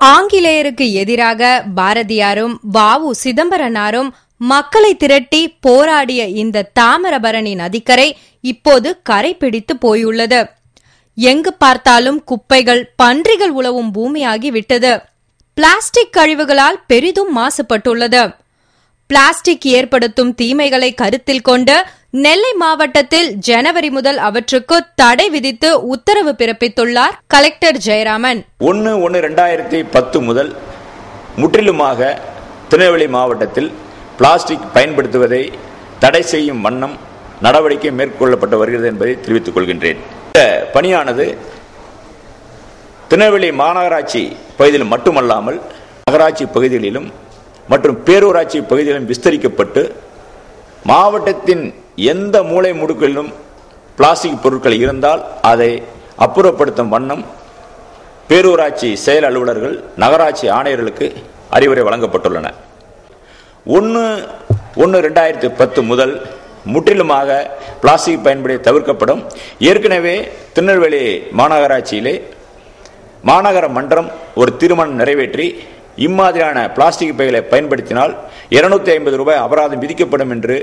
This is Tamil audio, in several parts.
ஆங்கிலேயருக்கு எதிராக பாரதியாரும் வாவு சிதம்பரனாரும் மக்களை திரட்டி போராடிய இந்த தாமிரபரணி நதிக்கரை இப்போது கரை பிடித்து போயுள்ளது எங்கு பார்த்தாலும் குப்பைகள் பன்றிகள் உழவும் பூமியாகி விட்டது பிளாஸ்டிக் கழிவுகளால் பெரிதும் மாசுபட்டுள்ளது பிளாஸ்டிக் ஏற்படுத்தும் தீமைகளை கருத்தில் கொண்டு நெல்லை மாவட்டத்தில் ஜனவரி முதல் அவற்றுக்கு தடை விதித்து உத்தரவு பிறப்பித்துள்ளார் கலெக்டர் ஜெயராமன் ஒன்று ஒன்று ரெண்டாயிரத்தி பத்து முதல் முற்றிலுமாக திருநெல்வேலி மாவட்டத்தில் பிளாஸ்டிக் பயன்படுத்துவதை தடை செய்யும் வண்ணம் நடவடிக்கை மேற்கொள்ளப்பட்டு வருகிறது என்பதை தெரிவித்துக் கொள்கின்றேன் இந்த பணியானது திருநெல்வேலி மாநகராட்சி பகுதியில் மட்டுமல்லாமல் நகராட்சி பகுதிகளிலும் மற்றும் பேரூராட்சி பகுதிகளிலும் விஸ்தரிக்கப்பட்டு மாவட்டத்தின் எந்த மூலை முடுக்கிலும் பிளாஸ்டிக் பொருட்கள் இருந்தால் அதை அப்புறப்படுத்தும் வண்ணம் பேரூராட்சி செயல் அலுவலர்கள் நகராட்சி ஆணையர்களுக்கு அறிவுரை வழங்கப்பட்டுள்ளன ஒன்று ஒன்று ரெண்டாயிரத்தி பத்து முதல் முற்றிலுமாக பிளாஸ்டிக் பயன்பாடு தவிர்க்கப்படும் ஏற்கனவே திருநெல்வேலி மாநகராட்சியிலே மாநகர மன்றம் ஒரு தீர்மானம் நிறைவேற்றி இம்மாதிரியான பிளாஸ்டிக் பைகளை பயன்படுத்தினால் இருநூத்தி ஐம்பது ரூபாய் அபராதம் விதிக்கப்படும் என்று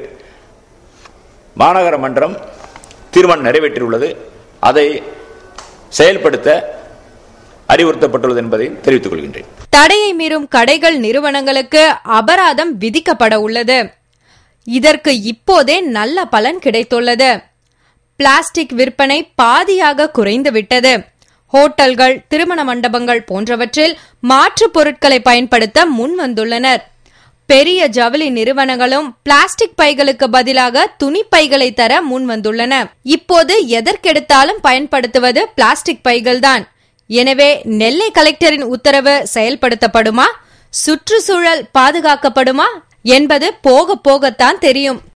மாநகர மன்றம் தீர்மானம் நிறைவேற்றியுள்ளது அதை செயல்படுத்த அறிவுறுத்தப்பட்டுள்ளது என்பதை தெரிவித்துக் கொள்கின்றேன் தடையை மீறும் கடைகள் நிறுவனங்களுக்கு அபராதம் விதிக்கப்பட உள்ளது இதற்கு இப்போதே நல்ல பலன் கிடைத்துள்ளது பிளாஸ்டிக் விற்பனை பாதியாக குறைந்துவிட்டது ஹோட்டல்கள் திருமண மண்டபங்கள் போன்றவற்றில் மாற்றுப் பொருட்களை பயன்படுத்த முன் வந்துள்ளனர் பெரிய ஜவுளி நிறுவனங்களும் பிளாஸ்டிக் பைகளுக்கு பதிலாக துணி பைகளை தர முன் வந்துள்ளன இப்போது எதற்கெடுத்தாலும் பயன்படுத்துவது பிளாஸ்டிக் பைகள்தான் எனவே நெல்லை கலெக்டரின் உத்தரவு செயல்படுத்தப்படுமா சுற்றுச்சூழல் பாதுகாக்கப்படுமா என்பது போக போகத்தான் தெரியும்